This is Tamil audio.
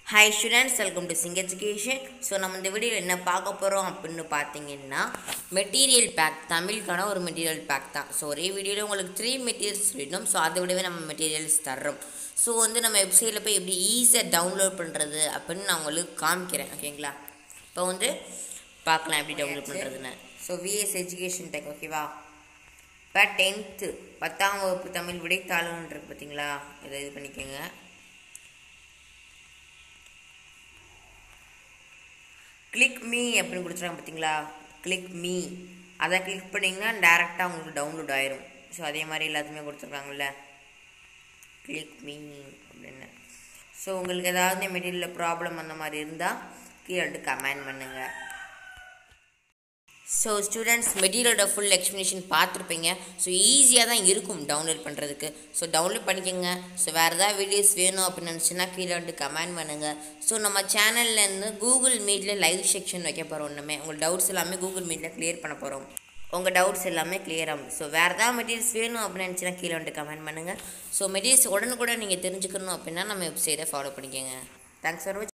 hi students welcome to Singh education so நம்ம இந்த வீடியோவில் என்ன பார்க்க போகிறோம் அப்படின்னு பார்த்தீங்கன்னா மெட்டீரியல் பேக் தமிழுக்கான ஒரு மெட்டீரியல் பேக் தான் ஸோ ஒரே வீடியோவில் உங்களுக்கு த்ரீ மெட்டீரியல்ஸ் வேணும் ஸோ அதை விடவே நம்ம மெட்டீரியல்ஸ் தர்றோம் ஸோ வந்து நம்ம வெப்சைட்டில் போய் எப்படி ஈஸியாக டவுன்லோட் பண்ணுறது அப்படின்னு நான் உங்களுக்கு காமிக்கிறேன் ஓகேங்களா இப்போ வந்து பார்க்கலாம் எப்படி டவுன்லோட் பண்ணுறதுன்னு ஸோ விஎஸ் எஜுகேஷன் டெக் ஓகேவா இப்போ டென்த்து பத்தாம் வகுப்பு தமிழ் விடைத்தாளுன்னு இருக்கு பார்த்தீங்களா இதை இது பண்ணிக்கோங்க கிளிக் மீ அப்படின்னு கொடுத்துருக்காங்க பார்த்தீங்களா கிளிக் மீ அதை கிளிக் பண்ணிங்கன்னா டேரெக்டாக உங்களுக்கு டவுன்லோட் ஆயிரும் ஸோ அதே மாதிரி எல்லாத்துமே கொடுத்துருக்காங்கல்ல கிளிக் மீ அப்படின்னு ஸோ உங்களுக்கு ஏதாவது மெட்டீரியலில் ப்ராப்ளம் அந்த மாதிரி இருந்தால் கீழே வந்து கமெண்ட் பண்ணுங்கள் ஸோ ஸ்டூடெண்ட்ஸ் மெட்டீரியலோட ஃபுல் எக்ஸ்ப்ளனேஷன் பார்த்துருப்பீங்க ஸோ ஈஸியாக தான் இருக்கும் டவுன்லோட் பண்ணுறதுக்கு ஸோ டவுன்லோட் பண்ணிக்கோங்க ஸோ வேறு ஏதாவது வீடியோஸ் வேணும் அப்படின்னு நினச்சின்னா கீழே வந்து கமெண்ட் பண்ணுங்கள் ஸோ நம்ம சேனல்லேருந்து கூகுள் மீட்டில் லைவ் செக்ஷன் வைக்க போகிறோம் ஒன்றுமே உங்கள் டவுட்ஸ் எல்லாமே கூகுள் மீட்டில் க்ளியர் பண்ண போகிறோம் உங்கள் டவுட்ஸ் எல்லாமே கிளியர் ஆகும் ஸோ வேறு ஏதாவது மெட்டீரியல்ஸ் வேணும் அப்படின்னு நினச்சினா கீழே வந்து கமெண்ட் பண்ணுங்கள் ஸோ மெட்டீரியல்ஸ் உடனுக்குடன் நீங்கள் தெரிஞ்சுக்கணும் அப்படின்னா நம்ம வெப்சைட்டை ஃபாலோ பண்ணிக்கோங்க தேங்க்ஸ் ஃபார்